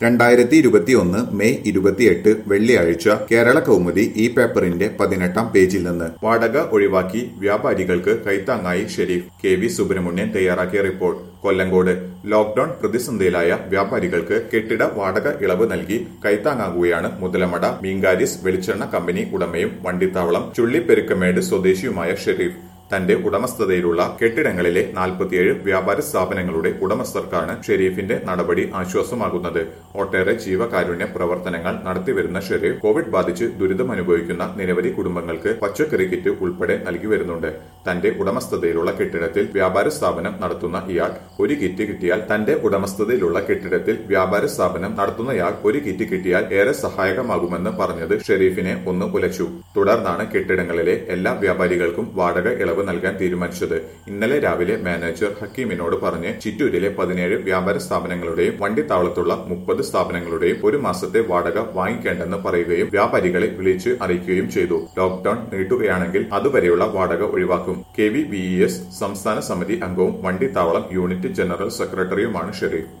രണ്ടായിരത്തി ഇരുപത്തിയൊന്ന് മെയ് ഇരുപത്തിയെട്ട് വെള്ളിയാഴ്ച കേരള കൗമുദി ഈ പേപ്പറിന്റെ പതിനെട്ടാം പേജിൽ നിന്ന് വാടക ഒഴിവാക്കി വ്യാപാരികൾക്ക് കൈത്താങ്ങായി ഷെരീഫ് കെ വി സുബ്രഹ്മണ്യൻ തയ്യാറാക്കിയ റിപ്പോർട്ട് കൊല്ലങ്കോട് ലോക്ഡൌൺ പ്രതിസന്ധിയിലായ വ്യാപാരികൾക്ക് കെട്ടിട വാടക ഇളവ് നൽകി കൈത്താങ്ങാകുകയാണ് മുതലമട മീങ്കാരിസ് വെളിച്ചെണ്ണ കമ്പനി ഉടമയും വണ്ടിത്താവളം ചുള്ളിപ്പെരുക്കമേട് സ്വദേശിയുമായ ഷെരീഫ് തന്റെ ഉടമസ്ഥതയിലുള്ള കെട്ടിടങ്ങളിലെ നാൽപ്പത്തിയേഴ് വ്യാപാര സ്ഥാപനങ്ങളുടെ ഉടമസ്ഥർക്കാണ് ഷെരീഫിന്റെ നടപടി ആശ്വാസമാകുന്നത് ഒട്ടേറെ ജീവകാരുണ്യ പ്രവർത്തനങ്ങൾ നടത്തിവരുന്ന ഷെരീഫ് കോവിഡ് ബാധിച്ച് ദുരിതമനുഭവിക്കുന്ന നിരവധി കുടുംബങ്ങൾക്ക് പച്ചക്കറി കിറ്റ് ഉൾപ്പെടെ നൽകി വരുന്നുണ്ട് തന്റെ ഉടമസ്ഥതയിലുള്ള കെട്ടിടത്തിൽ വ്യാപാര സ്ഥാപനം നടത്തുന്ന ഇയാൾ ഒരു കിറ്റ് കിട്ടിയാൽ തന്റെ ഉടമസ്ഥതയിലുള്ള കെട്ടിടത്തിൽ വ്യാപാര സ്ഥാപനം നടത്തുന്നയാൾ ഒരു കിറ്റ് കിട്ടിയാൽ ഏറെ സഹായകമാകുമെന്ന് പറഞ്ഞത് ഷെരീഫിനെ ഒന്ന് ഉലച്ചു തുടർന്നാണ് കെട്ടിടങ്ങളിലെ എല്ലാ വ്യാപാരികൾക്കും വാടക ഇളവ് നൽകാൻ തീരുമാനിച്ചത് ഇന്നലെ രാവിലെ മാനേജർ ഹക്കീമിനോട് പറഞ്ഞ് ചിറ്റൂരിലെ പതിനേഴ് വ്യാപാര സ്ഥാപനങ്ങളുടെയും വണ്ടിത്താവളത്തുള്ള മുപ്പത് സ്ഥാപനങ്ങളുടെയും ഒരു മാസത്തെ വാടക വാങ്ങിക്കേണ്ടെന്ന് പറയുകയും വ്യാപാരികളെ വിളിച്ച് അറിയിക്കുകയും ചെയ്തു ലോക്ഡൌൺ നീട്ടുകയാണെങ്കിൽ അതുവരെയുള്ള വാടക ഒഴിവാക്കും K V B E S സംസ്ഥാന സമിതി അംഗവും വണ്ടിത്താവളം യൂണിറ്റ് ജനറൽ സെക്രട്ടറിയുമാണ് ഷെരീഫ്